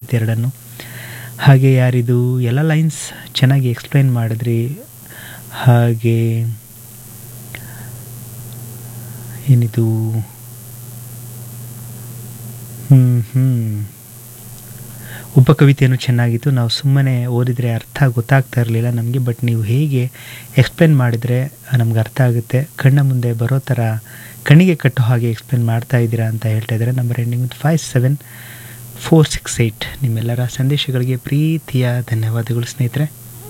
ಇವೆರಡನ್ನು ಹಾಗೆ ಯಾರಿದು ಎಲ್ಲ ಲೈನ್ಸ್ ಚೆನ್ನಾಗಿ ಎಕ್ಸ್ಪ್ಲೈನ್ ಮಾಡಿದ್ರಿ ಹಾಗೆ ಏನಿದು ಹ್ಞೂ ಹ್ಞೂ ಉಪಕವಿತೆಯನ್ನು ಚೆನ್ನಾಗಿತ್ತು ನಾವು ಸುಮ್ಮನೆ ಓದಿದರೆ ಅರ್ಥ ಗೊತ್ತಾಗ್ತಾ ಇರಲಿಲ್ಲ ನಮಗೆ ಬಟ್ ನೀವು ಹೇಗೆ ಎಕ್ಸ್ಪ್ಲೇನ್ ಮಾಡಿದರೆ ನಮ್ಗೆ ಅರ್ಥ ಆಗುತ್ತೆ ಕಣ್ಣ ಮುಂದೆ ಬರೋ ಥರ ಕಣ್ಣಿಗೆ ಕಟ್ಟೋ ಹಾಗೆ ಎಕ್ಸ್ಪ್ಲೇನ್ ಮಾಡ್ತಾ ಇದ್ದೀರಾ ಅಂತ ಹೇಳ್ತಾ ಇದ್ದಾರೆ number ending with five seven four six eight ನಿಮ್ಮೆಲ್ಲರ ಸಂದೇಶಗಳಿಗೆ ಪ್ರೀತಿಯ ಧನ್ಯವಾದಗಳು ಸ್ನೇಹಿತರೆ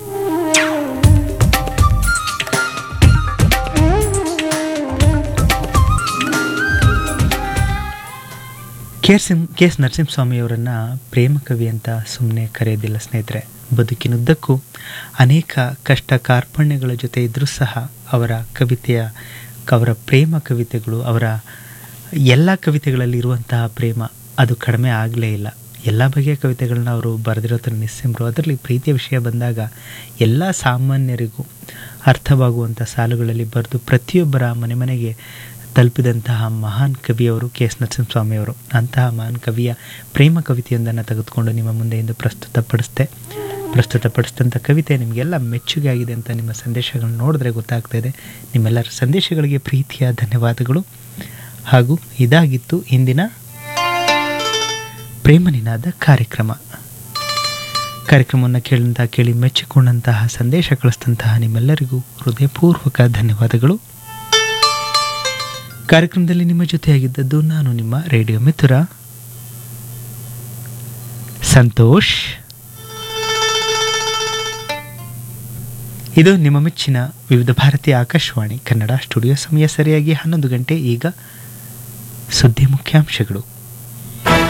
ಕೆ ಎಸ್ ಕೆ ಎಸ್ ನರಸಿಂಹಸ್ವಾಮಿಯವರನ್ನು ಪ್ರೇಮ ಕವಿ ಅಂತ ಸುಮ್ಮನೆ ಕರೆಯೋದಿಲ್ಲ ಸ್ನೇಹಿತರೆ ಬದುಕಿನುದ್ದಕ್ಕೂ ಅನೇಕ ಕಷ್ಟ ಕಾರ್ಪಣ್ಯಗಳ ಜೊತೆ ಇದ್ದರೂ ಸಹ ಅವರ ಕವಿತೆಯ ಅವರ ಪ್ರೇಮ ಕವಿತೆಗಳು ಅವರ ಎಲ್ಲ ಕವಿತೆಗಳಲ್ಲಿ ಇರುವಂತಹ ಪ್ರೇಮ ಅದು ಕಡಿಮೆ ಆಗಲೇ ಇಲ್ಲ ಎಲ್ಲ ಬಗೆಯ ಕವಿತೆಗಳನ್ನ ಅವರು ಬರೆದಿರೋದ್ರ ನಿಸ್ಸಿಂಬರು ಅದರಲ್ಲಿ ಪ್ರೀತಿಯ ವಿಷಯ ಬಂದಾಗ ಎಲ್ಲ ಸಾಮಾನ್ಯರಿಗೂ ಅರ್ಥವಾಗುವಂಥ ಸಾಲುಗಳಲ್ಲಿ ಬರೆದು ಪ್ರತಿಯೊಬ್ಬರ ಮನೆ ಮನೆಗೆ ತಲುಪಿದಂತಹ ಮಹಾನ್ ಕವಿಯವರು ಕೆ ಎಸ್ ನರಸಿಂಹಸ್ವಾಮಿಯವರು ಅಂತಹ ಮಹಾನ್ ಕವಿಯ ಪ್ರೇಮ ಕವಿತೆಯೊಂದನ್ನು ತೆಗೆದುಕೊಂಡು ನಿಮ್ಮ ಮುಂದೆ ಇಂದು ಪ್ರಸ್ತುತಪಡಿಸ್ದೆ ಪ್ರಸ್ತುತಪಡಿಸಿದಂಥ ಕವಿತೆ ನಿಮಗೆಲ್ಲ ಮೆಚ್ಚುಗೆ ಆಗಿದೆ ಅಂತ ನಿಮ್ಮ ಸಂದೇಶಗಳನ್ನು ನೋಡಿದ್ರೆ ಗೊತ್ತಾಗ್ತಾ ಇದೆ ನಿಮ್ಮೆಲ್ಲರ ಸಂದೇಶಗಳಿಗೆ ಪ್ರೀತಿಯ ಧನ್ಯವಾದಗಳು ಹಾಗೂ ಇದಾಗಿತ್ತು ಇಂದಿನ ಪ್ರೇಮ ನಿನಾದ ಕಾರ್ಯಕ್ರಮ ಕಾರ್ಯಕ್ರಮವನ್ನು ಕೇಳಿದಂತಹ ಕೇಳಿ ಮೆಚ್ಚಿಕೊಂಡಂತಹ ಸಂದೇಶ ಕಳಿಸಿದಂತಹ ನಿಮ್ಮೆಲ್ಲರಿಗೂ ಹೃದಯಪೂರ್ವಕ ಧನ್ಯವಾದಗಳು ಕಾರ್ಯಕ್ರಮದಲ್ಲಿ ನಿಮ್ಮ ಜೊತೆಯಾಗಿದ್ದದ್ದು ನಾನು ನಿಮ್ಮ ರೇಡಿಯೋ ಮಿತ್ರ ಸಂತೋಷ್ ಇದು ನಿಮ್ಮ ಮೆಚ್ಚಿನ ವಿವಿಧ ಭಾರತೀಯ ಆಕಾಶವಾಣಿ ಕನ್ನಡ ಸ್ಟುಡಿಯೋ ಸಮಯ ಸರಿಯಾಗಿ ಹನ್ನೊಂದು ಗಂಟೆ ಈಗ ಸುದ್ದಿ ಮುಖ್ಯಾಂಶಗಳು